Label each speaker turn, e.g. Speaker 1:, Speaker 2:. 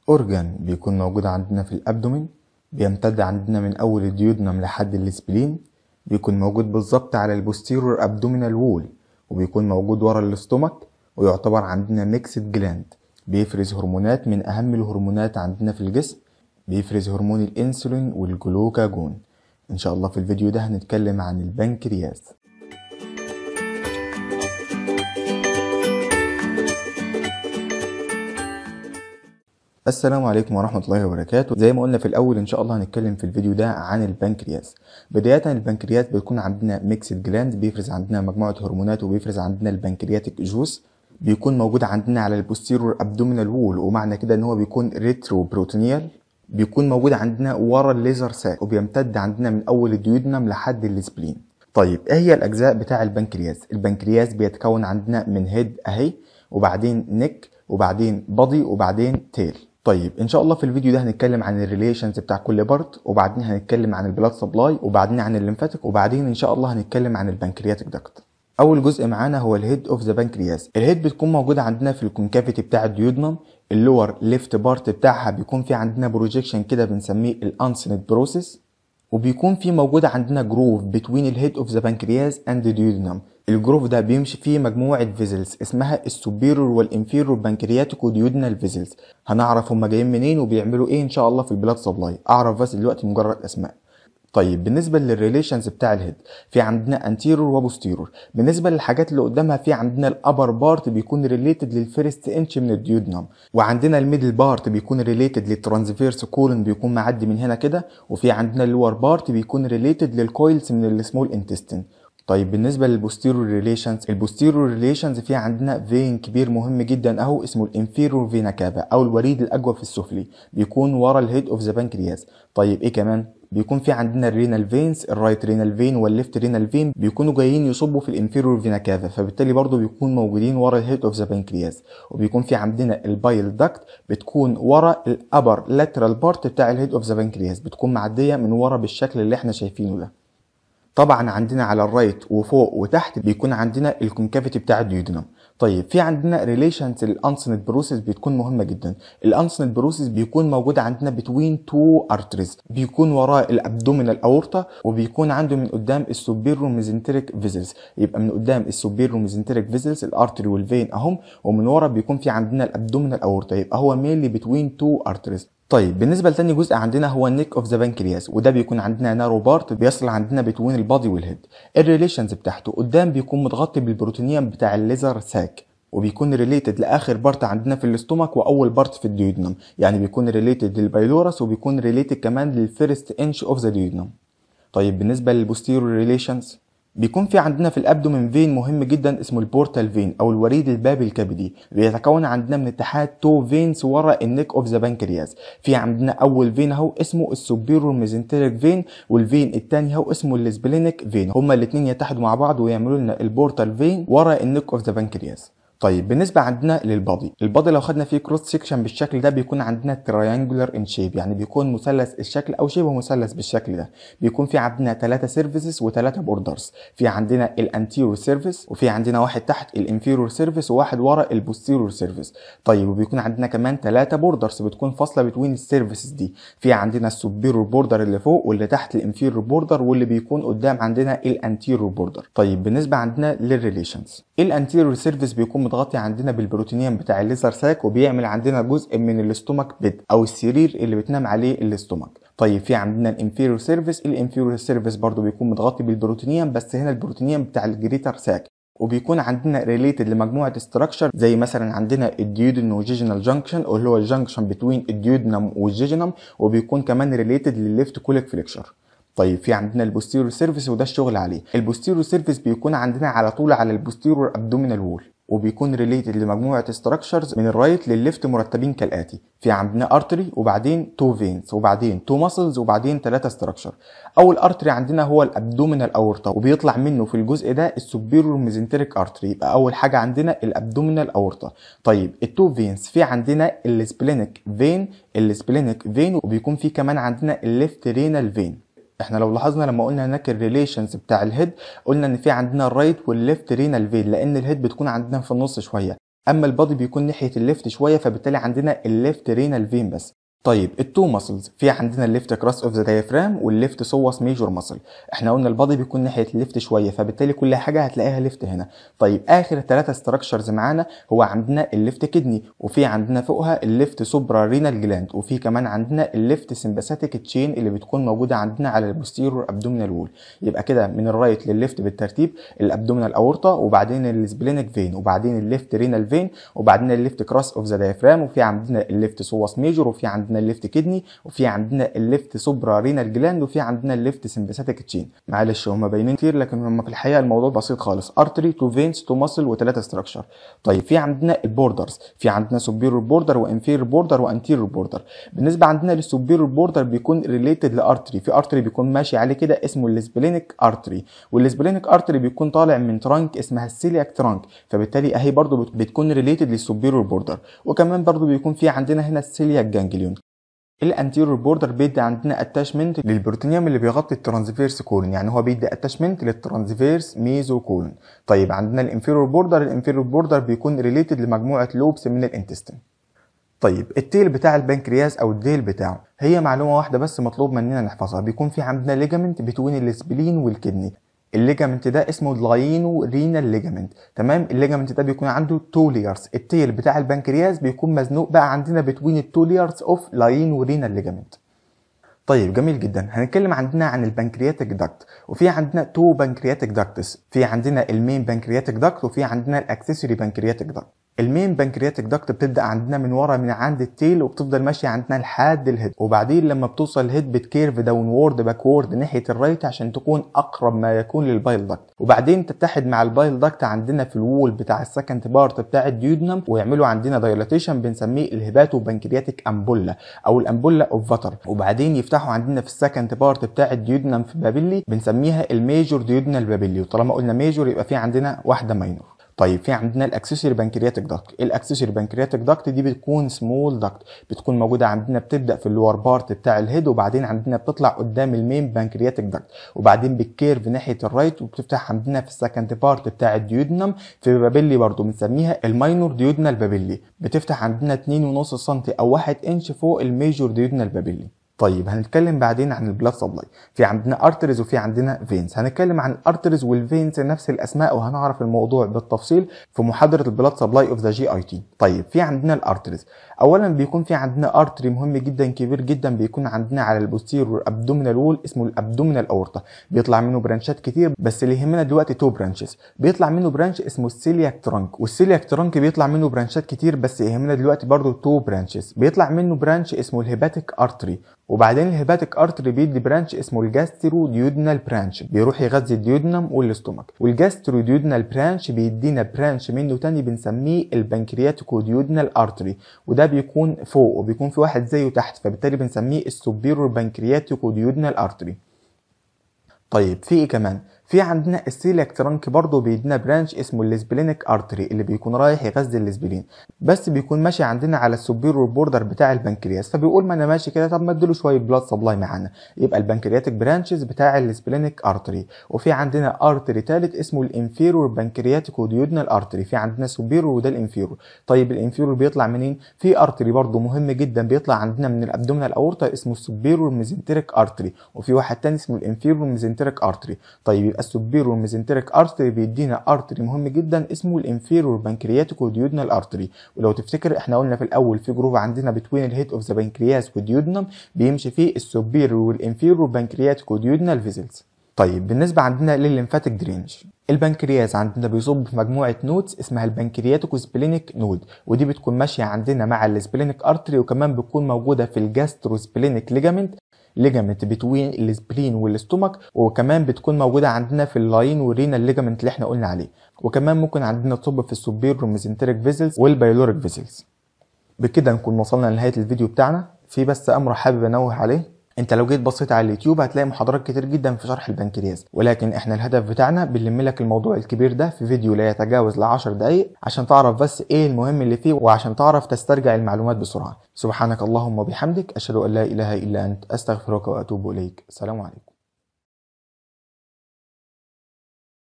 Speaker 1: اورجان بيكون موجود عندنا في الابدومين بيمتد عندنا من اول الديودنم لحد السبلين بيكون موجود بالظبط على البوستيرور ابدومينال وول وبيكون موجود ورا الاستومك ويعتبر عندنا ميكسد جلاند بيفرز هرمونات من اهم الهرمونات عندنا في الجسم بيفرز هرمون الانسولين والجلوكاجون ان شاء الله في الفيديو ده هنتكلم عن البنكرياس السلام عليكم ورحمة الله وبركاته زي ما قلنا في الأول إن شاء الله هنتكلم في الفيديو ده عن البنكرياس بداية البنكرياس بتكون عندنا ميكسد جلاند بيفرز عندنا مجموعة هرمونات وبيفرز عندنا البنكرياتيك جوس بيكون موجود عندنا على البوستيرور ابدومينال وول ومعنى كده ان هو بيكون ريترو بروتينيال بيكون موجود عندنا ورا الليزر ساك وبيمتد عندنا من اول الديودنم لحد السبلين طيب ايه هي الاجزاء بتاع البنكرياس البنكرياس بيتكون عندنا من هيد اهي وبعدين نك وبعدين بادي وبعدين تيل طيب ان شاء الله في الفيديو ده هنتكلم عن الريليشنز بتاع كل بارت وبعدين هنتكلم عن البلاد سبلاي وبعدين عن الليمفاتيك وبعدين ان شاء الله هنتكلم عن البنكرياتيك داكت اول جزء معانا هو الهيد اوف ذا بنكرياس الهيد بتكون موجوده عندنا في الكونكافيتي بتاع الديودنم اللور ليفت بارت بتاعها بيكون في عندنا بروجيكشن كده بنسميه الانسنت بروسيس وبيكون في موجودة عندنا جروف بتوين الهيد اوف ذا بنكرياس اند ديودنم الجروف ده بيمشي فيه مجموعة فيزلز اسمها السوبيرور والانفيرور بنكرياتيكو ديودنال فيزلز هنعرف هما جايين منين وبيعملوا ايه ان شاء الله في البلاد سبلاي اعرف بس دلوقتي مجرد اسماء طيب بالنسبه للريليشنز بتاع الهيد في عندنا انتيرور وبوستيرور بالنسبه للحاجات اللي قدامها في عندنا الابر بارت بيكون ريليتد للفيرست انش من الديودنم وعندنا الميدل بارت بيكون ريليتد للترانسفيرس كولن بيكون معدي من هنا كده وفي عندنا اللور بارت بيكون ريليتد للكويلز من السمول انتستين طيب بالنسبة للبوستيرور ريليشنز البوستيرور ريليشنز في عندنا فين كبير مهم جدا اهو اسمه الانفيرور فينا كافا او الوريد الاجوف السفلي بيكون ورا الهيد اوف ذا بنكرياس طيب ايه كمان بيكون في عندنا الرينال فينز الرايت رينال فين والليفت رينال فين بيكونوا جايين يصبوا في الانفيرور فينا كافا فبالتالي برضو بيكون موجودين ورا الهيد اوف ذا بنكرياس وبيكون في عندنا البايل داكت بتكون ورا الابر لاترال بارت بتاع الهيد اوف ذا بنكرياس بتكون معديه من ورا بالشكل اللي احنا شايفينه ده طبعا عندنا على الرايت وفوق وتحت بيكون عندنا الكونكافيتي بتاع الديودنم طيب في عندنا ريليشنز الانسنت بروسيس بتكون مهمه جدا الانسنت بروسيس بيكون موجود عندنا بتوين تو ارتريز بيكون وراه الابدومينال اورتا وبيكون عنده من قدام السوبيرو ميزنتريك فيزلز يبقى من قدام السوبيرو ميزنتريك فيزلز الارتري والفين اهم ومن ورا بيكون في عندنا الابدومينال اورتا يبقى هو مينلي بتوين تو ارتريز طيب بالنسبه لتاني جزء عندنا هو النيك اوف ذا بنكرياس وده بيكون عندنا نارو بارت بيصل عندنا بتوين البادي والهيد الريليشنز بتاعته قدام بيكون متغطي بالبروتينيوم بتاع الليزر ساك وبيكون ريليتد لاخر بارت عندنا في الاستومك واول بارت في الديودنم يعني بيكون ريليتد للبايلورس وبيكون ريليتد كمان للفيرست انش اوف ذا ديودنم طيب بالنسبه للبوستيرور ريليشنز بيكون في عندنا في الابدومين فين مهم جدا اسمه البورتال فين او الوريد البابي الكبدي بيتكون عندنا من اتحاد تو فينز ورا النيك اوف ذا بنكرياس في عندنا اول فين اهو اسمه السوبيرور ميزنتريك فين والفين الثاني اهو اسمه السبلينيك فين هما الاثنين يتحدوا مع بعض ويعملوا لنا البورتال فين ورا النيك اوف ذا بنكرياس طيب بالنسبه عندنا للبادي البادي لو خدنا فيه كروس سيكشن بالشكل ده بيكون عندنا تريانجولار ان شيب يعني بيكون مثلث الشكل او شبه مثلث بالشكل ده بيكون في عندنا ثلاثه سيرفيسز وثلاثه بوردرز في عندنا الانتيرور سيرفيس وفي عندنا واحد تحت الانفيرور سيرفيس وواحد ورا البوستيرور سيرفيس طيب وبيكون عندنا كمان ثلاثه بوردرز بتكون فاصله بين السيرفيسز دي في عندنا السوبيرور بوردر اللي فوق واللي تحت الانفيرور بوردر واللي بيكون قدام عندنا الانتيرور بوردر طيب بالنسبه عندنا للريليشنز الانتيرور سيرفيس بيكون متغطي عندنا بالبروتينيوم بتاع الليزر ساك وبيعمل عندنا جزء من الاستومك بيد او السرير اللي بتنام عليه الاستومك طيب في عندنا الانفيرور سيرفيس الانفيرور سيرفيس برضو بيكون متغطي بالبروتينيوم بس هنا البروتينيوم بتاع الجريتر ساك وبيكون عندنا ريليتد لمجموعه استراكشر زي مثلا عندنا الديودن وجيجنال جانكشن اللي هو الجانكشن بتوين الديودنم والجيجنم وبيكون كمان ريليتد للليفت كوليك فليكشر طيب في عندنا البوستيرور سيرفيس وده الشغل عليه البوستيرور سيرفيس بيكون عندنا على طول على البوستيرور ابدومينال وول وبيكون ريليتد لمجموعه ستراكشرز من الرايت للليفت مرتبين كالاتي في عندنا ارتري وبعدين تو فينز وبعدين تو ماسلز وبعدين ثلاثه ستراكشر اول ارتري عندنا هو الابدومينال اورتا وبيطلع منه في الجزء ده السوبيرور ميزنتريك ارتري يبقى اول حاجه عندنا الابدومينال اورتا طيب التو فينز في عندنا السبلينيك فين السبلينيك فين وبيكون في كمان عندنا الليفت رينال فين احنا لو لاحظنا لما قلنا هناك الريليشنز بتاع الهيد قلنا ان في عندنا الرايت والليفت رينال فين لان الهيد بتكون عندنا في النص شويه اما البادي بيكون ناحيه الليفت شويه فبالتالي عندنا الليفت رينال فين بس طيب التو ماسلز في عندنا الليفت كراس اوف ذا دايفرام والليفت سوس ميجور ماسل احنا قلنا البادي بيكون ناحيه الليفت شويه فبالتالي كل حاجه هتلاقيها ليفت هنا طيب اخر ثلاثه ستراكشرز معانا هو عندنا الليفت كدني وفي عندنا فوقها الليفت سوبرا رينال جلاند وفي كمان عندنا الليفت سمباثيك تشين اللي بتكون موجوده عندنا على البوستيرور ابدومينال وول يبقى كده من الرايت للليفت بالترتيب الابدومينال اورطه وبعدين السبلينك فين وبعدين الليفت رينال فين وبعدين الليفت كراس اوف ذا دايفرام وفي عندنا الليفت سوس ميجور وفي عندنا الليفت كدني وفي عندنا الليفت سوبرا رينال جلاند وفي عندنا الليفت سمباثيك تشين معلش هم باينين كتير لكن هم في الحقيقه الموضوع بسيط خالص ارتري تو فينز تو ماسل وثلاثه ستراكشر طيب في عندنا البوردرز في عندنا سوبيرور بوردر وانفيرور بوردر وانتيرور بوردر بالنسبه عندنا للسوبيرور بوردر بيكون ريليتد لارتري في ارتري بيكون ماشي عليه كده اسمه السبلينيك ارتري والسبلينيك ارتري بيكون طالع من ترانك اسمها السيلياك ترانك فبالتالي اهي برضو بتكون ريليتد للسوبيرور بوردر وكمان برضو بيكون في عندنا هنا السيلياك جانجليون الانتيرور بوردر بيدي عندنا اتاشمنت للبروتينيوم اللي بيغطي الترانسفيرس كولون يعني هو بيدي اتاشمنت للترانسفيرس ميزو كولون طيب عندنا الانفيرور بوردر الانفيرور بوردر بيكون ريليتد لمجموعه لوبس من الانتستين طيب التيل بتاع البنكرياس او الديل بتاعه هي معلومه واحده بس مطلوب مننا نحفظها بيكون في عندنا ليجامنت بتوين السبلين والكدني الليجامنت ده اسمه اللاينو رينال ليجامنت تمام الليجامنت ده بيكون عنده تو ليرز التيل بتاع البنكرياس بيكون مزنوق بقى عندنا بتوين التو ليرز اوف لاينو رينال ليجامنت طيب جميل جدا هنتكلم عندنا عن البنكرياتيك داكت وفي عندنا تو بنكرياتيك داكتس في عندنا المين بنكرياتيك داكت وفي عندنا الاكسسوري بنكرياتيك داكت المين بنكرياتيك داكت بتبدا عندنا من ورا من عند التيل وبتفضل ماشيه عندنا لحد الهيد وبعدين لما بتوصل الهيد بتكيرف داون وورد باكورد ناحيه الرايت عشان تكون اقرب ما يكون للبايل داكت وبعدين تتحد مع البايل داكت عندنا في الوول بتاع السكند بارت بتاع الديودنم ويعملوا عندنا دايلاتيشن بنسميه الهيباتو بنكرياتيك امبولا او الامبولا اوف فاتر وبعدين يفتحوا عندنا في السكند بارت بتاع الديودنم في بابيلي بنسميها الميجور ديودنال بابيلي وطالما قلنا ميجور يبقى في عندنا واحده ماينور طيب في عندنا الاكسسوري بنكرياتيك داكت الاكسسوري بنكرياتيك داكت دي بتكون سمول داكت بتكون موجوده عندنا بتبدا في اللور بارت بتاع الهيد وبعدين عندنا بتطلع قدام المين بنكرياتيك داكت وبعدين بتكيرف ناحيه الرايت وبتفتح عندنا في السكند بارت بتاع الديودنم في بابيلي برضو بنسميها الماينور ديودنال بابيلي بتفتح عندنا 2.5 سم او 1 انش فوق الميجور ديودنال بابيلي طيب هنتكلم بعدين عن البلاد سبلاي في عندنا ارتريز وفي عندنا فينز هنتكلم عن الارتريز والفينز نفس الاسماء وهنعرف الموضوع بالتفصيل في محاضره البلاد سبلاي اوف ذا جي اي تي طيب في عندنا الارتريز اولا بيكون في عندنا ارتري مهم جدا كبير جدا بيكون عندنا على البوستيرور ابدومينال وول اسمه الابدومينال اورتا بيطلع منه برانشات كتير بس اللي يهمنا دلوقتي تو برانشز بيطلع منه برانش اسمه السيلياك ترانك والسيلياك ترانك بيطلع منه برانشات كتير بس يهمنا دلوقتي برضو تو برانشز بيطلع منه برانش اسمه الهيباتيك ارتري وبعدين الهيباتيك ارتري بيدي برانش اسمه الجاسترو ديودنال برانش بيروح يغذي الديودنم والاستومك والجاسترو ديودنال برانش بيدينا برانش منه تاني بنسميه البنكرياتيكو ديودنال ارتري وده بيكون فوق وبيكون في واحد زيه تحت فبالتالي بنسميه السوبيرور بنكرياتيكو ديودنال ارتري طيب في ايه كمان في عندنا السيلياك ترانك برضه بيدينا برانش اسمه السبلينيك ارتري اللي بيكون رايح يغذي السبلين بس بيكون ماشي عندنا على السوبيرور بوردر بتاع البنكرياس فبيقول ما انا ماشي كده طب ما اديله شويه بلاد سبلاي معانا يبقى البنكرياتيك برانشز بتاع السبلينيك ارتري وفي عندنا ارتري ثالث اسمه الانفيرور بنكرياتيكو ديودنال ارتري في عندنا سوبيرور وده الانفيرور طيب الانفيرور بيطلع منين في ارتري برضه مهم جدا بيطلع عندنا من الابدومينال اورتا اسمه السوبيرور ميزنتريك ارتري وفي واحد تاني اسمه الانفيرور ميزنتريك ارتري طيب يبقى السوبيرور ميزنتريك ارتري بيدينا ارتري مهم جدا اسمه الانفيرور بنكرياتيكو ديودنال ارتري ولو تفتكر احنا قلنا في الاول في جروب عندنا بتوين الهيد اوف ذا بنكرياس والديودنم بيمشي فيه السوبيرور والانفيرور بنكرياتيكو ديودنال فيزلز طيب بالنسبة عندنا للليمفاتيك درينج البنكرياس عندنا بيصب في مجموعة نودز اسمها البنكرياتيكو سبلينيك نود ودي بتكون ماشية عندنا مع السبلينيك ارتري وكمان بتكون موجودة في الجاسترو سبلينيك ليجامنت ليجامنت بتوين السبلين والاستومك وكمان بتكون موجوده عندنا في اللاين والرينال ليجامنت اللي احنا قلنا عليه وكمان ممكن عندنا تصب في السوبيرو ميزنتريك فيزلز والبايلوريك فيزلز بكده نكون وصلنا لنهايه الفيديو بتاعنا في بس امر حابب انوه عليه انت لو جيت بصيت على اليوتيوب هتلاقي محاضرات كتير جدا في شرح البنكرياس ولكن احنا الهدف بتاعنا بنلم لك الموضوع الكبير ده في فيديو لا يتجاوز ل 10 دقايق عشان تعرف بس ايه المهم اللي فيه وعشان تعرف تسترجع المعلومات بسرعه سبحانك اللهم وبحمدك اشهد ان لا اله الا انت استغفرك واتوب اليك السلام عليكم